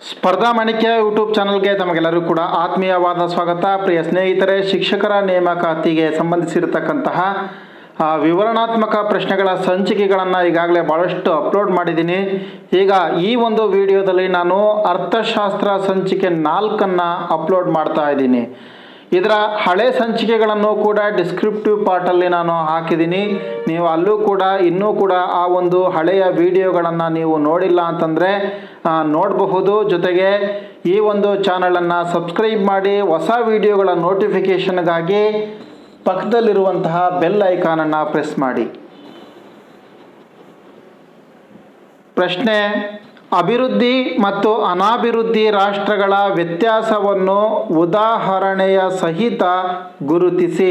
ಸ್ಪರ್ಧಾ ಮಾಣಿಕ್ಯ ಯೂಟ್ಯೂಬ್ ಚಾನಲ್ಗೆ ತಮಗೆಲ್ಲರಿಗೂ ಕೂಡ ಆತ್ಮೀಯವಾದ ಸ್ವಾಗತ ಪ್ರಿಯ ಸ್ನೇಹಿತರೆ ಶಿಕ್ಷಕರ ನೇಮಕಾತಿಗೆ ಸಂಬಂಧಿಸಿರತಕ್ಕಂತಹ ಆ, ವಿವರಣಾತ್ಮಕ ಪ್ರಶ್ನೆಗಳ ಸಂಚಿಕೆಗಳನ್ನು ಈಗಾಗಲೇ ಭಾಳಷ್ಟು ಅಪ್ಲೋಡ್ ಮಾಡಿದ್ದೀನಿ ಈಗ ಈ ಒಂದು ವಿಡಿಯೋದಲ್ಲಿ ನಾನು ಅರ್ಥಶಾಸ್ತ್ರ ಸಂಚಿಕೆ ನಾಲ್ಕನ್ನು ಅಪ್ಲೋಡ್ ಮಾಡ್ತಾ ಇದ್ದೀನಿ ಇದರ ಹಳೆ ಸಂಚಿಕೆಗಳನ್ನು ಕೂಡ ಡಿಸ್ಕ್ರಿಪ್ಟಿವ್ ಪಾರ್ಟಲ್ಲಿ ನಾನು ಹಾಕಿದ್ದೀನಿ ನೀವು ಅಲ್ಲೂ ಕೂಡ ಇನ್ನೂ ಕೂಡ ಆ ಒಂದು ಹಳೆಯ ವಿಡಿಯೋಗಳನ್ನು ನೀವು ನೋಡಿಲ್ಲ ಅಂತಂದರೆ ನೋಡಬಹುದು ಜೊತೆಗೆ ಈ ಒಂದು ಚಾನಲನ್ನು ಸಬ್ಸ್ಕ್ರೈಬ್ ಮಾಡಿ ಹೊಸ ವಿಡಿಯೋಗಳ ನೋಟಿಫಿಕೇಷನ್ಗಾಗಿ ಪಕ್ಕದಲ್ಲಿರುವಂತಹ ಬೆಲ್ ಐಕಾನನ್ನು ಪ್ರೆಸ್ ಮಾಡಿ ಪ್ರಶ್ನೆ ಅಭಿವೃದ್ಧಿ ಮತ್ತು ಅನಾಭಿವೃದ್ಧಿ ರಾಷ್ಟ್ರಗಳ ವ್ಯತ್ಯಾಸವನ್ನು ಉದಾಹರಣೆಯ ಸಹಿತ ಗುರುತಿಸಿ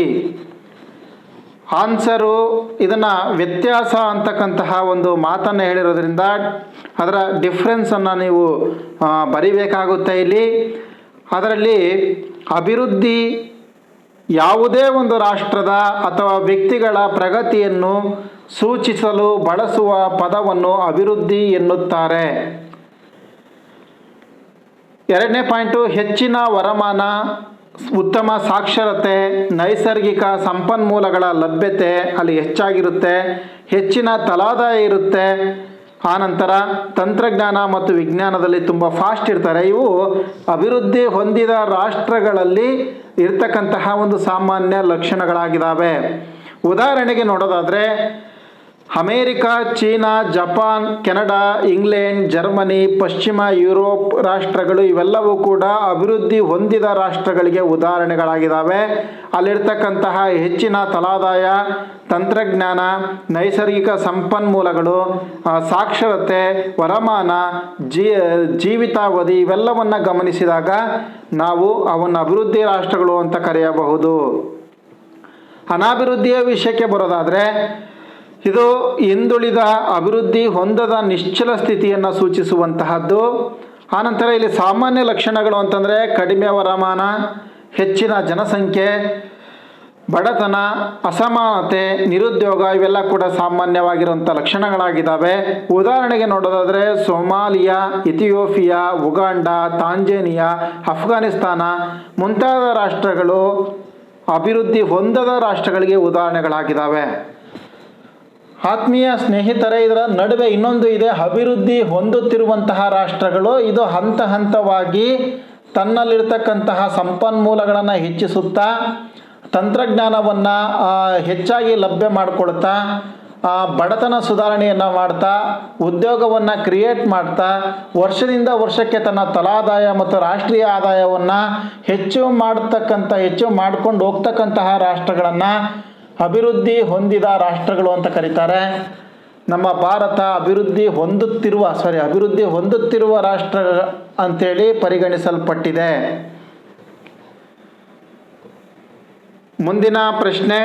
ಆನ್ಸರು ಇದನ್ನು ವ್ಯತ್ಯಾಸ ಅಂತಕ್ಕಂತಹ ಒಂದು ಮಾತನ್ನು ಹೇಳಿರೋದ್ರಿಂದ ಅದರ ಡಿಫ್ರೆನ್ಸನ್ನು ನೀವು ಆ, ಬರಿಬೇಕಾಗುತ್ತೆ ಇಲ್ಲಿ ಅದರಲ್ಲಿ ಅಭಿವೃದ್ಧಿ ಯಾವುದೇ ಒಂದು ರಾಷ್ಟ್ರದ ಅಥವಾ ವ್ಯಕ್ತಿಗಳ ಪ್ರಗತಿಯನ್ನು ಸೂಚಿಸಲು ಬಳಸುವ ಪದವನ್ನು ಅಭಿವೃದ್ಧಿ ಎನ್ನುತ್ತಾರೆ ಎರಡನೇ ಪಾಯಿಂಟು ಹೆಚ್ಚಿನ ವರಮಾನ ಉತ್ತಮ ಸಾಕ್ಷರತೆ ನೈಸರ್ಗಿಕ ಸಂಪನ್ಮೂಲಗಳ ಲಭ್ಯತೆ ಅಲ್ಲಿ ಹೆಚ್ಚಾಗಿರುತ್ತೆ ಹೆಚ್ಚಿನ ತಲಾದಾಯ ಇರುತ್ತೆ ಆನಂತರ ತಂತ್ರಜ್ಞಾನ ಮತ್ತು ವಿಜ್ಞಾನದಲ್ಲಿ ತುಂಬ ಫಾಸ್ಟ್ ಇರ್ತಾರೆ ಇವು ಅಭಿವೃದ್ಧಿ ಹೊಂದಿದ ರಾಷ್ಟ್ರಗಳಲ್ಲಿ ಇರ್ತಕ್ಕಂತಹ ಒಂದು ಸಾಮಾನ್ಯ ಲಕ್ಷಣಗಳಾಗಿದ್ದಾವೆ ಉದಾಹರಣೆಗೆ ನೋಡೋದಾದರೆ America China Japan Canada England Germany ಪಶ್ಚಿಮ ಯುರೋಪ್ ರಾಷ್ಟ್ರಗಳು ಇವೆಲ್ಲವೂ ಕೂಡ ಅಭಿವೃದ್ಧಿ ಹೊಂದಿದ ರಾಷ್ಟ್ರಗಳಿಗೆ ಉದಾಹರಣೆಗಳಾಗಿದ್ದಾವೆ ಅಲ್ಲಿರ್ತಕ್ಕಂತಹ ಹೆಚ್ಚಿನ ತಲಾದಾಯ ತಂತ್ರಜ್ಞಾನ ನೈಸರ್ಗಿಕ ಸಂಪನ್ಮೂಲಗಳು ಆ, ಸಾಕ್ಷರತೆ ವರಮಾನ ಜೀ ಜೀವಿತಾವಧಿ ಇವೆಲ್ಲವನ್ನು ಗಮನಿಸಿದಾಗ ನಾವು ಅವನ್ನು ಅಭಿವೃದ್ಧಿ ರಾಷ್ಟ್ರಗಳು ಅಂತ ಕರೆಯಬಹುದು ಅನಾಭಿವೃದ್ಧಿಯ ವಿಷಯಕ್ಕೆ ಬರೋದಾದರೆ ಇದು ಹಿಂದುಳಿದ ಅಭಿವೃದ್ಧಿ ಹೊಂದದ ನಿಶ್ಚಲ ಸ್ಥಿತಿಯನ್ನು ಸೂಚಿಸುವಂತಹದ್ದು ಆನಂತರ ಇಲ್ಲಿ ಸಾಮಾನ್ಯ ಲಕ್ಷಣಗಳು ಅಂತಂದರೆ ಕಡಿಮೆ ವರಮಾನ ಹೆಚ್ಚಿನ ಜನಸಂಖ್ಯೆ ಬಡತನ ಅಸಮಾನತೆ ನಿರುದ್ಯೋಗ ಇವೆಲ್ಲ ಕೂಡ ಸಾಮಾನ್ಯವಾಗಿರುವಂಥ ಲಕ್ಷಣಗಳಾಗಿದ್ದಾವೆ ಉದಾಹರಣೆಗೆ ನೋಡೋದಾದರೆ Somalia Ethiopia Uganda Tanzania Afghanistan ಮುಂತಾದ ರಾಷ್ಟ್ರಗಳು ಅಭಿವೃದ್ಧಿ ಹೊಂದದ ರಾಷ್ಟ್ರಗಳಿಗೆ ಉದಾಹರಣೆಗಳಾಗಿದ್ದಾವೆ ಆತ್ಮೀಯ ಸ್ನೇಹಿತರೆ ಇದರ ನಡುವೆ ಇನ್ನೊಂದು ಇದೆ ಅಭಿವೃದ್ಧಿ ಹೊಂದುತ್ತಿರುವಂತಹ ರಾಷ್ಟ್ರಗಳು ಇದು ಹಂತ ಹಂತವಾಗಿ ತನ್ನಲ್ಲಿರ್ತಕ್ಕಂತಹ ಸಂಪನ್ಮೂಲಗಳನ್ನು ಹೆಚ್ಚಿಸುತ್ತಾ ತಂತ್ರಜ್ಞಾನವನ್ನು ಹೆಚ್ಚಾಗಿ ಲಭ್ಯ ಮಾಡಿಕೊಳ್ತಾ ಆ, ಬಡತನ ಸುಧಾರಣೆಯನ್ನು ಮಾಡ್ತಾ ಉದ್ಯೋಗವನ್ನು ಕ್ರಿಯೇಟ್ ಮಾಡ್ತಾ ವರ್ಷದಿಂದ ವರ್ಷಕ್ಕೆ ತನ್ನ ತಲಾದಾಯ ಮತ್ತು ರಾಷ್ಟ್ರೀಯ ಆದಾಯವನ್ನು ಹೆಚ್ಚು ಮಾಡ್ತಕ್ಕಂಥ ಹೆಚ್ಚು ಮಾಡ್ಕೊಂಡು ಹೋಗ್ತಕ್ಕಂತಹ ರಾಷ್ಟ್ರಗಳನ್ನು ಅಭಿವೃದ್ಧಿ ಹೊಂದಿದ ರಾಷ್ಟ್ರಗಳು ಅಂತ ಕರೀತಾರೆ ನಮ್ಮ ಭಾರತ ಅಭಿವೃದ್ಧಿ ಹೊಂದುತ್ತಿರುವ ಸಾರಿ ಅಭಿವೃದ್ಧಿ ಹೊಂದುತ್ತಿರುವ ರಾಷ್ಟ್ರ ಅಂತೇಳಿ ಪರಿಗಣಿಸಲ್ಪಟ್ಟಿದೆ ಮುಂದಿನ ಪ್ರಶ್ನೆ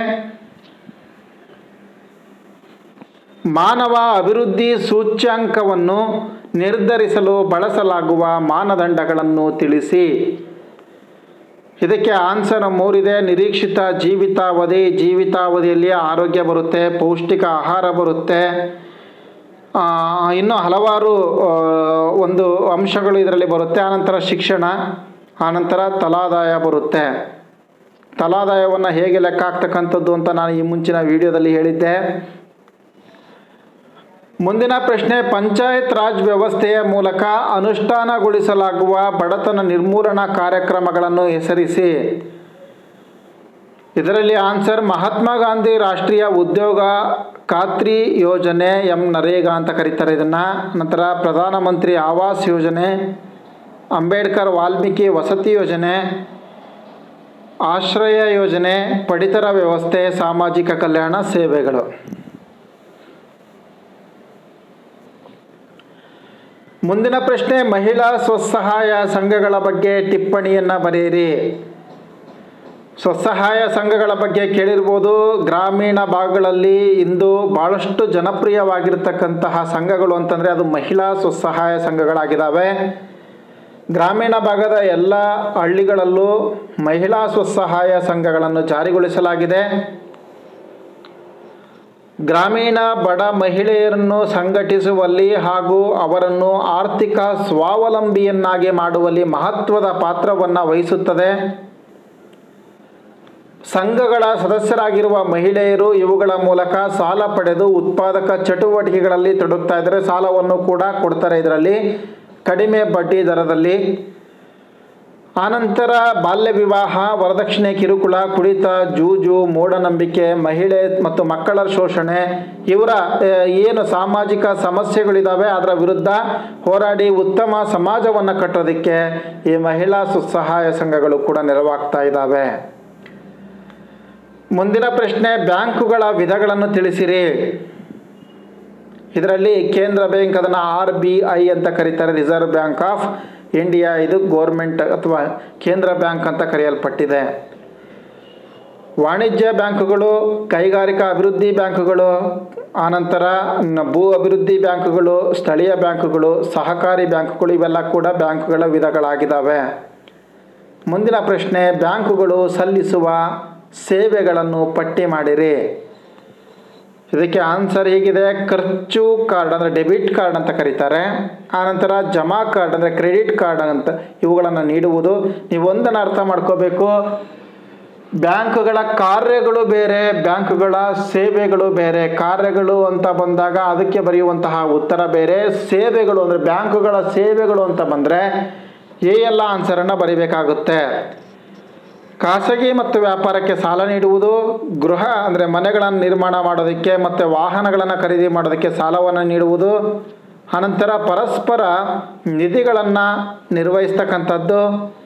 ಮಾನವ ಅಭಿವೃದ್ಧಿ ಸೂಚ್ಯಾಂಕವನ್ನು ನಿರ್ಧರಿಸಲು ಬಳಸಲಾಗುವ ಮಾನದಂಡಗಳನ್ನು ತಿಳಿಸಿ ಇದಕ್ಕೆ ಆನ್ಸರ್ ಮೂರಿದೆ ನಿರೀಕ್ಷಿತ ಜೀವಿತಾವಧಿ ಜೀವಿತಾವಧಿಯಲ್ಲಿ ಆರೋಗ್ಯ ಬರುತ್ತೆ ಪೌಷ್ಟಿಕ ಆಹಾರ ಬರುತ್ತೆ ಆ, ಇನ್ನೂ ಹಲವಾರು ಆ, ಒಂದು ಅಂಶಗಳು ಇದರಲ್ಲಿ ಬರುತ್ತೆ ಆನಂತರ ಶಿಕ್ಷಣ ಆನಂತರ ತಲಾದಾಯ ಬರುತ್ತೆ ತಲಾದಾಯವನ್ನು ಹೇಗೆ ಲೆಕ್ಕ ಹಾಕ್ತಕ್ಕಂಥದ್ದು ಅಂತ ನಾನು ಈ ಮುಂಚಿನ ವಿಡಿಯೋದಲ್ಲಿ ಹೇಳಿದ್ದೆ ಮುಂದಿನ ಪ್ರಶ್ನೆ ಪಂಚಾಯತ್ ರಾಜ್ ವ್ಯವಸ್ಥೆಯ ಮೂಲಕ ಅನುಷ್ಠಾನಗೊಳಿಸಲಾಗುವ ಬಡತನ ನಿರ್ಮೂಲನಾ ಕಾರ್ಯಕ್ರಮಗಳನ್ನು ಹೆಸರಿಸಿ ಇದರಲ್ಲಿ ಆನ್ಸರ್ ಮಹಾತ್ಮ ಗಾಂಧಿ ರಾಷ್ಟ್ರೀಯ ಉದ್ಯೋಗ ಖಾತ್ರಿ ಯೋಜನೆ ಎಂ ನರೇಗಾ ಅಂತ ಕರೀತಾರೆ ಇದನ್ನು ನಂತರ ಪ್ರಧಾನಮಂತ್ರಿ ಆವಾಸ್ ಯೋಜನೆ ಅಂಬೇಡ್ಕರ್ ವಾಲ್ಮೀಕಿ ವಸತಿ ಯೋಜನೆ ಆಶ್ರಯ ಯೋಜನೆ ಪಡಿತರ ವ್ಯವಸ್ಥೆ ಸಾಮಾಜಿಕ ಕಲ್ಯಾಣ ಸೇವೆಗಳು ಮುಂದಿನ ಪ್ರಶ್ನೆ ಮಹಿಳಾ ಸ್ವಸಹಾಯ ಸಂಘಗಳ ಬಗ್ಗೆ ಟಿಪ್ಪಣಿಯನ್ನು ಬರೆಯಿರಿ ಸ್ವಸಹಾಯ ಸಂಘಗಳ ಬಗ್ಗೆ ಕೇಳಿರ್ಬೋದು ಗ್ರಾಮೀಣ ಭಾಗಗಳಲ್ಲಿ ಇಂದು ಭಾಳಷ್ಟು ಜನಪ್ರಿಯವಾಗಿರ್ತಕ್ಕಂತಹ ಸಂಘಗಳು ಅಂತಂದರೆ ಅದು ಮಹಿಳಾ ಸ್ವಸಹಾಯ ಸಂಘಗಳಾಗಿದ್ದಾವೆ ಗ್ರಾಮೀಣ ಭಾಗದ ಎಲ್ಲ ಹಳ್ಳಿಗಳಲ್ಲೂ ಮಹಿಳಾ ಸ್ವಸಹಾಯ ಸಂಘಗಳನ್ನು ಜಾರಿಗೊಳಿಸಲಾಗಿದೆ ಗ್ರಾಮೀಣ ಬಡ ಮಹಿಳೆಯರನ್ನು ಸಂಘಟಿಸುವಲ್ಲಿ ಹಾಗೂ ಅವರನ್ನು ಆರ್ಥಿಕ ಸ್ವಾವಲಂಬಿಯನ್ನಾಗಿ ಮಾಡುವಲ್ಲಿ ಮಹತ್ವದ ಪಾತ್ರವನ್ನು ವಹಿಸುತ್ತದೆ ಸಂಘಗಳ ಸದಸ್ಯರಾಗಿರುವ ಮಹಿಳೆಯರು ಇವುಗಳ ಮೂಲಕ ಸಾಲ ಪಡೆದು ಉತ್ಪಾದಕ ಚಟುವಟಿಕೆಗಳಲ್ಲಿ ತೊಡಗ್ತಾ ಇದ್ದಾರೆ ಸಾಲವನ್ನು ಕೂಡ ಕೊಡ್ತಾರೆ ಇದರಲ್ಲಿ ಕಡಿಮೆ ಬಡ್ಡಿ ದರದಲ್ಲಿ ಆನಂತರ ಬಾಲ್ಯ ವಿವಾಹ ವರದಕ್ಷಿಣೆ ಕಿರುಕುಳ ಕುಡಿತ ಜೂಜು ಮೂಢನಂಬಿಕೆ ಮಹಿಳೆ ಮತ್ತು ಮಕ್ಕಳ ಶೋಷಣೆ ಇವರ ಆ, ಏನು ಸಾಮಾಜಿಕ ಸಮಸ್ಯೆಗಳಿದ್ದಾವೆ ಅದರ ವಿರುದ್ಧ ಹೋರಾಡಿ ಉತ್ತಮ ಸಮಾಜವನ್ನು ಕಟ್ಟೋದಕ್ಕೆ ಈ ಮಹಿಳಾ ಸ್ವಸಹಾಯ ಸಂಘಗಳು ಕೂಡ ನೆರವಾಗ್ತಾ ಇದ್ದಾವೆ ಮುಂದಿನ ಪ್ರಶ್ನೆ ಬ್ಯಾಂಕುಗಳ ವಿಧಗಳನ್ನು ತಿಳಿಸಿರಿ ಇದರಲ್ಲಿ ಕೇಂದ್ರ ಬ್ಯಾಂಕ್ ಅದನ್ನು ಆರ್ ಬಿ ಐ ಅಂತ ಕರೀತಾರೆ ರಿಸರ್ವ್ ಬ್ಯಾಂಕ್ ಆಫ್ ಇಂಡಿಯಾ ಇದು ಗೋರ್ಮೆಂಟ್ ಅಥವಾ ಕೇಂದ್ರ ಬ್ಯಾಂಕ್ ಅಂತ ಕರೆಯಲ್ಪಟ್ಟಿದೆ ವಾಣಿಜ್ಯ ಬ್ಯಾಂಕುಗಳು ಕೈಗಾರಿಕಾ ಅಭಿವೃದ್ಧಿ ಬ್ಯಾಂಕುಗಳು ಆನಂತರ ನ- ಭೂ ಅಭಿವೃದ್ಧಿ ಬ್ಯಾಂಕುಗಳು ಸ್ಥಳೀಯ ಬ್ಯಾಂಕುಗಳು ಸಹಕಾರಿ ಬ್ಯಾಂಕುಗಳು ಇವೆಲ್ಲ ಕೂಡ ಬ್ಯಾಂಕುಗಳ ವಿಧಗಳಾಗಿದ್ದಾವೆ ಮುಂದಿನ ಪ್ರಶ್ನೆ ಬ್ಯಾಂಕುಗಳು ಸಲ್ಲಿಸುವ ಸೇವೆಗಳನ್ನು ಪಟ್ಟಿ ಮಾಡಿರಿ ಇದಕ್ಕೆ ಆನ್ಸರ್ ಹೀಗಿದೆ ಖರ್ಚು ಕಾರ್ಡ್ ಅಂದರೆ ಡೆಬಿಟ್ ಕಾರ್ಡ್ ಅಂತ ಕರೀತಾರೆ ಆನಂತರ ಜಮಾ ಕಾರ್ಡ್ ಅಂದರೆ ಕ್ರೆಡಿಟ್ ಕಾರ್ಡ್ ಅಂತ ಇವುಗಳನ್ನು ನೀಡುವುದು ನೀವು ಒಂದನ್ನು ಅರ್ಥ ಮಾಡ್ಕೋಬೇಕು ಬ್ಯಾಂಕುಗಳ ಕಾರ್ಯಗಳು ಬೇರೆ ಬ್ಯಾಂಕುಗಳ ಸೇವೆಗಳು ಬೇರೆ ಕಾರ್ಯಗಳು ಅಂತ ಬಂದಾಗ ಅದಕ್ಕೆ ಬರೆಯುವಂತಹ ಉತ್ತರ ಬೇರೆ ಸೇವೆಗಳು ಅಂದರೆ ಬ್ಯಾಂಕುಗಳ ಸೇವೆಗಳು ಅಂತ ಬಂದರೆ ಎ ಎಲ್ಲ ಆನ್ಸರನ್ನು ಬರಿಬೇಕಾಗುತ್ತೆ ಖಾಸಗಿ ಮತ್ತು ವ್ಯಾಪಾರಕ್ಕೆ ಸಾಲ ನೀಡುವುದು ಗೃಹ ಅಂದರೆ ಮನೆಗಳನ್ನು ನಿರ್ಮಾಣ ಮಾಡೋದಕ್ಕೆ ಮತ್ತು ವಾಹನಗಳನ್ನು ಖರೀದಿ ಮಾಡೋದಕ್ಕೆ ಸಾಲವನ್ನು ನೀಡುವುದು ಅನಂತರ ಪರಸ್ಪರ ನಿಧಿಗಳನ್ನು ನಿರ್ವಹಿಸ್ತಕ್ಕಂಥದ್ದು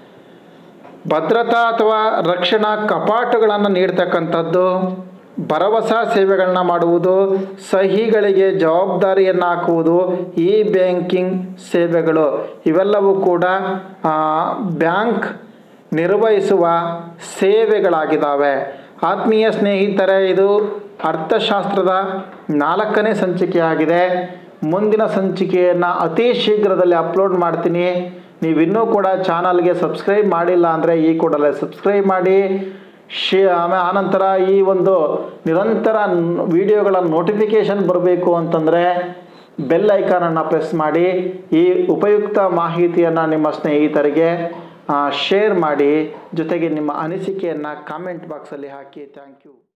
ಭದ್ರತಾ ಅಥವಾ ರಕ್ಷಣಾ ಕಪಾಟುಗಳನ್ನು ನೀಡ್ತಕ್ಕಂಥದ್ದು ಭರವಸಾ ಸೇವೆಗಳನ್ನ ಮಾಡುವುದು ಸಹಿಗಳಿಗೆ ಜವಾಬ್ದಾರಿಯನ್ನು ಹಾಕುವುದು ಇ ಬ್ಯಾಂಕಿಂಗ್ ಸೇವೆಗಳು ಇವೆಲ್ಲವೂ ಕೂಡ ಆ, ಬ್ಯಾಂಕ್ ನಿರ್ವಹಿಸುವ ಸೇವೆಗಳಾಗಿದ್ದಾವೆ ಆತ್ಮೀಯ ಸ್ನೇಹಿತರೆ ಇದು ಅರ್ಥಶಾಸ್ತ್ರದ ನಾಲ್ಕನೇ ಸಂಚಿಕೆಯಾಗಿದೆ ಮುಂದಿನ ಸಂಚಿಕೆಯನ್ನು ಅತಿ ಶೀಘ್ರದಲ್ಲಿ ಅಪ್ಲೋಡ್ ಮಾಡ್ತೀನಿ ನೀವಿನ್ನೂ ಕೂಡ ಚಾನಲ್ಗೆ ಸಬ್ಸ್ಕ್ರೈಬ್ ಮಾಡಿಲ್ಲ ಅಂದರೆ ಈ ಕೂಡಲೇ ಸಬ್ಸ್ಕ್ರೈಬ್ ಮಾಡಿ ಶೇ ಆಮೇಲೆ ಆನಂತರ ಈ ಒಂದು ನಿರಂತರ ವಿಡಿಯೋಗಳ ನೋಟಿಫಿಕೇಷನ್ ಬರಬೇಕು ಅಂತಂದರೆ ಬೆಲ್ ಐಕಾನನ್ನು ಪ್ರೆಸ್ ಮಾಡಿ ಈ ಉಪಯುಕ್ತ ಮಾಹಿತಿಯನ್ನು ನಿಮ್ಮ ಸ್ನೇಹಿತರಿಗೆ ಶೇರ್ ಮಾಡಿ ಜೊತೆಗೆ ನಿಮ್ಮ ಅನಿಸಿಕೆಯನ್ನು ಕಾಮೆಂಟ್ ಬಾಕ್ಸಲ್ಲಿ ಹಾಕಿ ಥ್ಯಾಂಕ್ ಯು